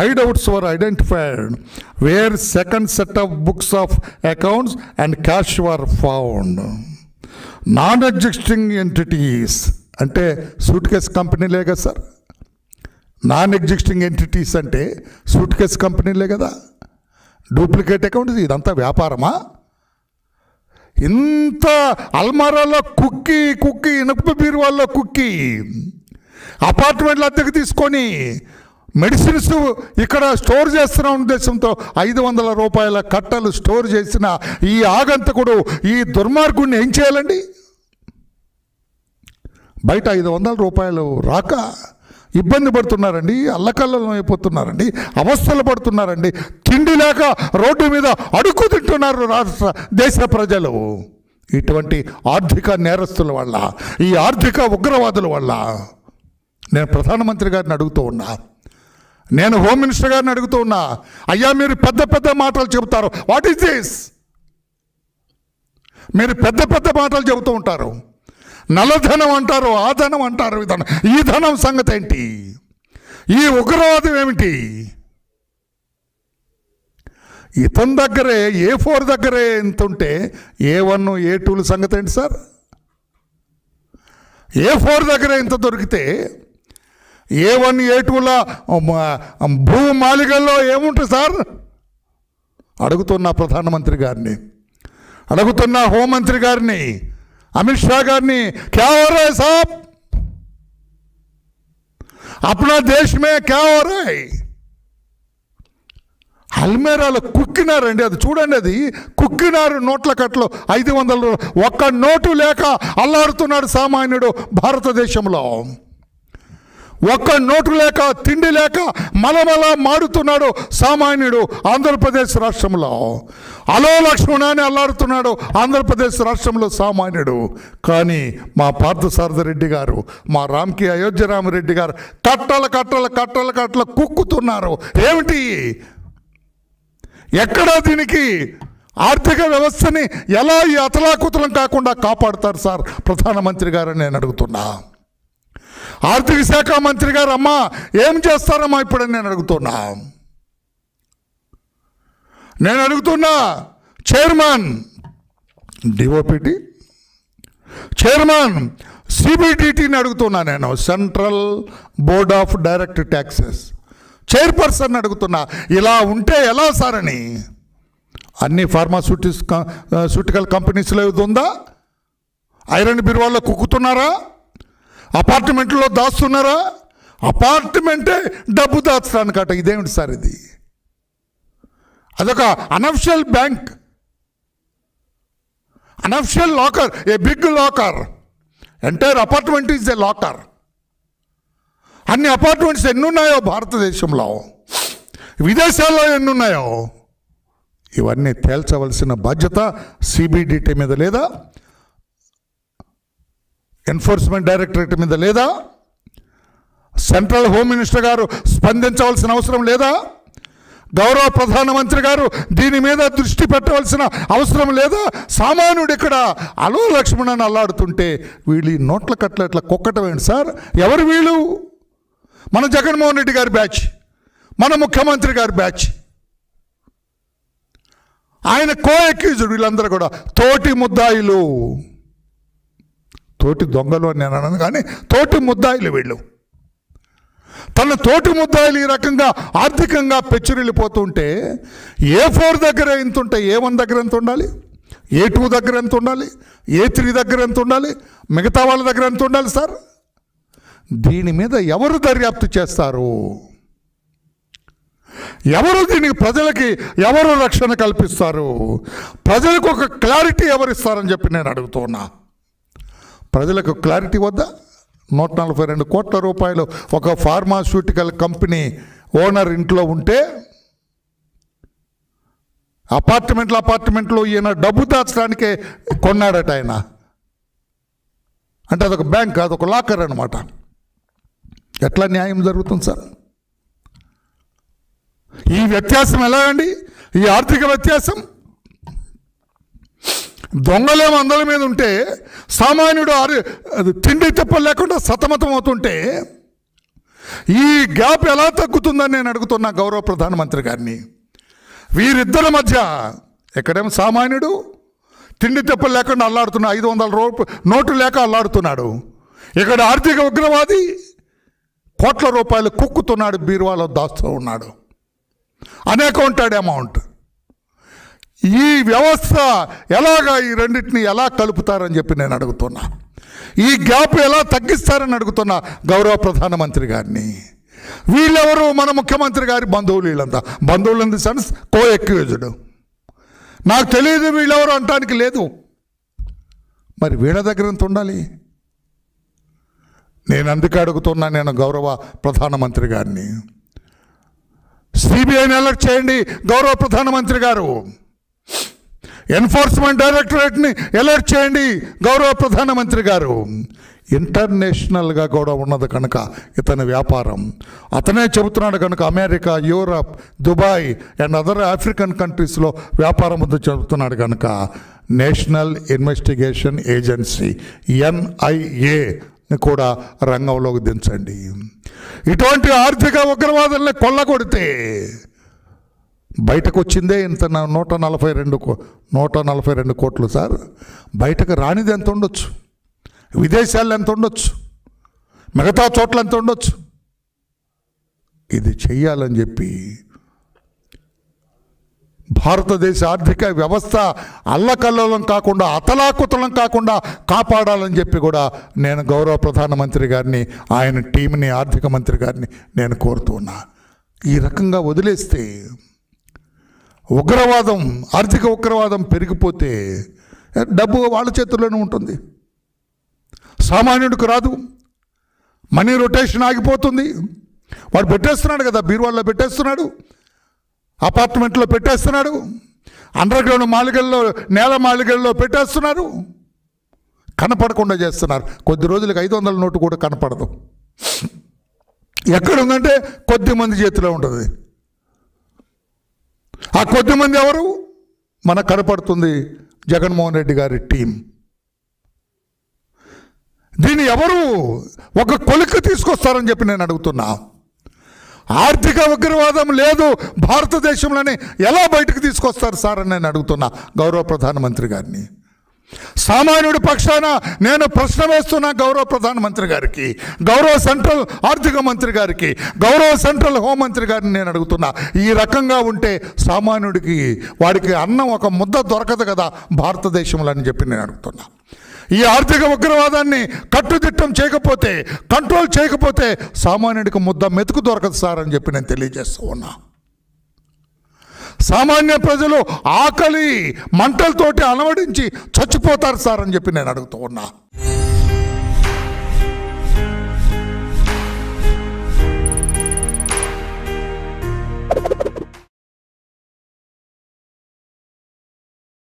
hideouts were identified where second set of books of accounts and cash were found. Non existing entities అంటే suitcase కంపెనీలే కదా sir non existing entities అంటే suitcase కంపెనీలే కదా duplicate accounts ఇదంతా వ్యాపారమా ఇంత అల్మారాలో కుక్కి కుక్కి ఇనుప బీరువాల్లో కుక్కి అపార్ట్మెంట్ల అద్దెకు తీసుకొని మెడిసిన్స్ ఇక్కడ స్టోర్ చేస్తున్న ఉద్దేశంతో ఐదు వందల రూపాయల కట్టలు స్టోర్ చేసిన ఈ ఆగంతకుడు ఈ దుర్మార్గుడిని ఏం చేయాలండి బయట ఐదు వందల రూపాయలు రాక ఇబ్బంది పడుతున్నారండి అల్లకల్లం అయిపోతున్నారండి అవస్థలు పడుతున్నారండి తిండి లేక రోడ్డు మీద అడుగు తింటున్నారు రాష్ట్ర దేశ ప్రజలు ఇటువంటి ఆర్థిక నేరస్తుల వల్ల ఈ ఆర్థిక ఉగ్రవాదుల వల్ల నేను ప్రధానమంత్రి గారిని అడుగుతూ ఉన్నా నేను హోమ్ మినిస్టర్ గారిని అడుగుతూ ఉన్నా అయ్యా మీరు పెద్ద పెద్ద మాటలు చెబుతారు వాట్ ఈస్ దిస్ మీరు పెద్ద పెద్ద మాటలు చెబుతూ ఉంటారు నల్లధనం అంటారు ఆ ధనం అంటారు ఈ ధనం ఈ ధనం సంగతి ఏంటి ఈ ఉగ్రవాదం ఏమిటి ఇతని దగ్గరే ఏ ఫోర్ దగ్గరే ఎంత ఉంటే ఏ వన్ ఏ టూల సంగతి ఏంటి సార్ ఏ ఫోర్ దగ్గర ఎంత దొరికితే ఏ వన్ ఏ టూల భూ మాలికల్లో ఏముంటుంది సార్ అడుగుతున్నా ప్రధానమంత్రి గారిని అడుగుతున్నా హోంమంత్రి గారిని అమిత్ షా గారిని క్యా हो रहा है साहब अपना देश में क्या हो रहा है అల్మేరాలో కుక్కినారండి అది చూడండి అది కుక్కినారు నోట్ల కట్టలు ఐదు వందలు ఒక్క నోటు లేక అల్లాడుతున్నాడు సామాన్యుడు భారతదేశంలో ఒక్క నోటు లేక తిండి లేక మలమల మాడుతున్నాడు సామాన్యుడు ఆంధ్రప్రదేశ్ రాష్ట్రంలో అలో లక్ష్మణ అని అల్లాడుతున్నాడు ఆంధ్రప్రదేశ్ రాష్ట్రంలో సామాన్యుడు కానీ మా పార్థసారథి రెడ్డి గారు మా రామ్కి అయోధ్యరామరెడ్డి గారు కట్టల కట్టల కట్టల కట్టల కుక్కుతున్నారు ఏమిటి ఎక్కడ దీనికి ఆర్థిక వ్యవస్థని ఎలా ఈ అతలాకుతలం కాకుండా కాపాడుతారు సార్ ప్రధానమంత్రి గారు నేను అడుగుతున్నా ఆర్థిక శాఖ మంత్రి గారు అమ్మా ఏం చేస్తారమ్మా ఇప్పుడు నేను అడుగుతున్నా నేను అడుగుతున్నా చైర్మన్ డిఓపిటి చైర్మన్ సిబిడిటీని అడుగుతున్నా నేను central board of direct taxes chairperson అడుగుతున్నా ఇలా ఉంటే ఎలా సార్ అని అన్ని ఫార్మాస్యూటిస్ సూటికల్ కంపెనీస్లో ఇది ఉందా ఐరన్ బిరువాల్లో కుక్కుతున్నారా అపార్ట్మెంట్లో దాస్తున్నారా అపార్ట్మెంటే డబ్బు దాచడానికట ఇదేమిటి సార్ ఇది అదొక unofficial bank unofficial locker a big locker entire apartment is a locker అన్ని అపార్ట్మెంట్స్ ఎన్నున్నాయో భారతదేశంలో విదేశాల్లో ఎన్నున్నాయో ఇవన్నీ తేల్చవలసిన బాధ్యత సిబిడిటీ మీద లేదా ఎన్ఫోర్స్మెంట్ డైరెక్టరేట్ మీద లేదా సెంట్రల్ హోమ్ మినిస్టర్ గారు స్పందించవలసిన అవసరం లేదా గౌరవ ప్రధానమంత్రి గారు దీని మీద దృష్టి పెట్టవలసిన అవసరం లేదా సామాన్యుడు ఇక్కడ అలో లక్ష్మణ్ అల్లాడుతుంటే వీళ్ళు ఈ నోట్ల కట్ల ఇట్లా కుక్కటం ఏంటి సార్ ఎవరు వీళ్ళు మన జగన్మోహన్ రెడ్డి గారి బ్యాచ్ మన ముఖ్యమంత్రి గారి బ్యాచ్ ఆయన కో అక్యూజ్డ్ వీళ్ళందరూ కూడా తోటి ముద్దాయిలు తోటి దొంగలు అని నేను అనను కానీ తోటి ముద్దాయిలు వీళ్ళు తన తోటి ముద్దాయిలు ఈ రకంగా ఆర్థికంగా పెచ్చురిల్లిపోతుంటే ఏ ఫోర్ దగ్గర ఎంత ఉంటే ఏ వన్ దగ్గర ఎంత ఉండాలి ఏ టూ దగ్గర ఎంత ఉండాలి ఏ త్రీ దగ్గర ఎంత ఉండాలి మిగతా వాళ్ళ దగ్గర ఎంత ఉండాలి సార్ దీని మీద ఎవరు దర్యాప్తు చేస్తారు ఎవరు దీనికి ప్రజలకి ఎవరు రక్షణ కల్పిస్తారు ప్రజలకు ఒక క్లారిటీ ఎవరిస్తారని చెప్పి నేను అడుగుతున్నా ప్రజలకు క్లారిటీ వద్దా నూట నలభై రెండు కోట్ల రూపాయలు ఒక ఫార్మాస్యూటికల్ కంపెనీ ఓనర్ ఇంట్లో ఉంటే అపార్ట్మెంట్లు అపార్ట్మెంట్లు ఈయన డబ్బు దాచడానికే కొన్నాడట ఆయన అంటే అదొక బ్యాంక్ అదొక లాకర్ అనమాట ఎట్లా న్యాయం జరుగుతుంది సార్ ఈ వ్యత్యాసం ఎలా అండి ఈ ఆర్థిక వ్యత్యాసం దొంగలేమో అందరి మీద ఉంటే సామాన్యుడు ఆరు అది తిండి తిప్పలు లేకుండా సతమతం అవుతుంటే ఈ గ్యాప్ ఎలా తగ్గుతుందని నేను అడుగుతున్నా గౌరవ ప్రధానమంత్రి గారిని వీరిద్దరి మధ్య ఎక్కడేమో సామాన్యుడు తిండి తెప్పలు లేకుండా అల్లాడుతున్నా ఐదు వందల రూప నోటు లేక అల్లాడుతున్నాడు ఇక్కడ ఆర్థిక ఉగ్రవాది కోట్ల రూపాయలు కుక్కుతున్నాడు బీరువాలో దాస్తూ ఉన్నాడు అనేక ఉంటాడు అమౌంట్ ఈ వ్యవస్థ ఎలాగా ఈ రెండింటిని ఎలా కలుపుతారని చెప్పి నేను అడుగుతున్నా ఈ గ్యాప్ ఎలా తగ్గిస్తారని అడుగుతున్నా గౌరవ ప్రధానమంత్రి గారిని వీళ్ళెవరు మన ముఖ్యమంత్రి గారి బంధువులు వీళ్ళంతా బంధువులు in the sense co accused నాకు తెలియదు వీళ్ళెవరు అంటానికి లేదు మరి వీళ్ళ దగ్గర ఎంత ఉండాలి నేను అందుకే అడుగుతున్నా నేను గౌరవ ప్రధానమంత్రి గారిని సిబిఐని అలర్ట్ చేయండి గౌరవ ప్రధానమంత్రి గారు ఎన్ఫోర్స్మెంట్ డైరెక్టరేట్ని అలర్ట్ చేయండి గౌరవ ప్రధానమంత్రి గారు ఇంటర్నేషనల్గా కూడా ఉన్నది కనుక ఇతని వ్యాపారం అతనే చెబుతున్నాడు కనుక America Europe Dubai and other African కంట్రీస్లో వ్యాపారం వద్ద చెబుతున్నాడు కనుక నేషనల్ ఇన్వెస్టిగేషన్ ఏజెన్సీ ఎన్ఐఏ కూడా రంగంలోకి దించండి ఇటువంటి ఆర్థిక ఉగ్రవాదుల్ని కొల్లగొడితే బయటకు వచ్చిందే ఇంత నా- నూట నలభై రెండు కో నూట నలభై రెండు కోట్లు సార్ బయటకు రానిది ఎంత ఉండొచ్చు విదేశాల్లో ఎంత ఉండొచ్చు మిగతా చోట్ల ఎంత ఉండొచ్చు ఇది చెయ్యాలని చెప్పి భారతదేశ ఆర్థిక వ్యవస్థ అల్లకల్లోలం కాకుండా అతలాకుతలం కాకుండా కాపాడాలని చెప్పి కూడా నేను గౌరవ ప్రధానమంత్రి గారిని ఆయన టీంని ఆర్థిక మంత్రి గారిని నేను కోరుతూ ఉన్నా ఈ రకంగా వదిలేస్తే ఉగ్రవాదం ఆర్థిక ఉగ్రవాదం పెరిగిపోతే డబ్బు వాళ్ళ చేతుల్లోనే ఉంటుంది సామాన్యుడికి రాదు మనీ రొటేషన్ ఆగిపోతుంది వాడు పెట్టేస్తున్నాడు కదా బీరువాల్లో పెట్టేస్తున్నాడు అపార్ట్మెంట్లో పెట్టేస్తున్నాడు అండర్ గ్రౌండ్ మాలిగల్లో నేల మాలిగల్లో పెట్టేస్తున్నారు కనపడకుండా చేస్తున్నారు కొద్ది రోజులకు ఐదు వందల నోటు కూడా కనపడదు ఎక్కడ ఉందంటే కొద్ది మంది చేతిలో ఉంటుంది ఆ కొద్ది మంది ఎవరు మనకు కనపడుతుంది జగన్మోహన్ రెడ్డి గారి టీం దీన్ని ఎవరు ఒక కొలిక తీసుకొస్తారని చెప్పి నేను అడుగుతున్నా ఆర్థిక ఉగ్రవాదం లేదు భారతదేశంలోనే ఎలా బయటకు తీసుకొస్తారు సార్ అని నేను అడుగుతున్నా గౌరవ ప్రధానమంత్రి గారిని సామాన్యుడి పక్షాన నేను ప్రశ్న వేస్తున్నా గౌరవ ప్రధానమంత్రి గారికి గౌరవ సెంట్రల్ ఆర్థిక మంత్రి గారికి గౌరవ సెంట్రల్ హోంమంత్రి గారిని నేను అడుగుతున్నా ఈ రకంగా ఉంటే సామాన్యుడికి వాడికి అన్నం ఒక ముద్ద దొరకదు కదా భారతదేశంలో అని చెప్పి నేను అడుగుతున్నా ఈ ఆర్థిక ఉగ్రవాదాన్ని కట్టుదిట్టం చేయకపోతే కంట్రోల్ చేయకపోతే సామాన్యుడికి ముద్ద మెతుకు దొరకదు సార్ అని చెప్పి నేను తెలియజేస్తూ ఉన్నా సామాన్య ప్రజలు ఆకలి మంటలతోటి అలవడించి చచ్చిపోతారు సార్ అని చెప్పి నేను అడుగుతూ ఉన్నా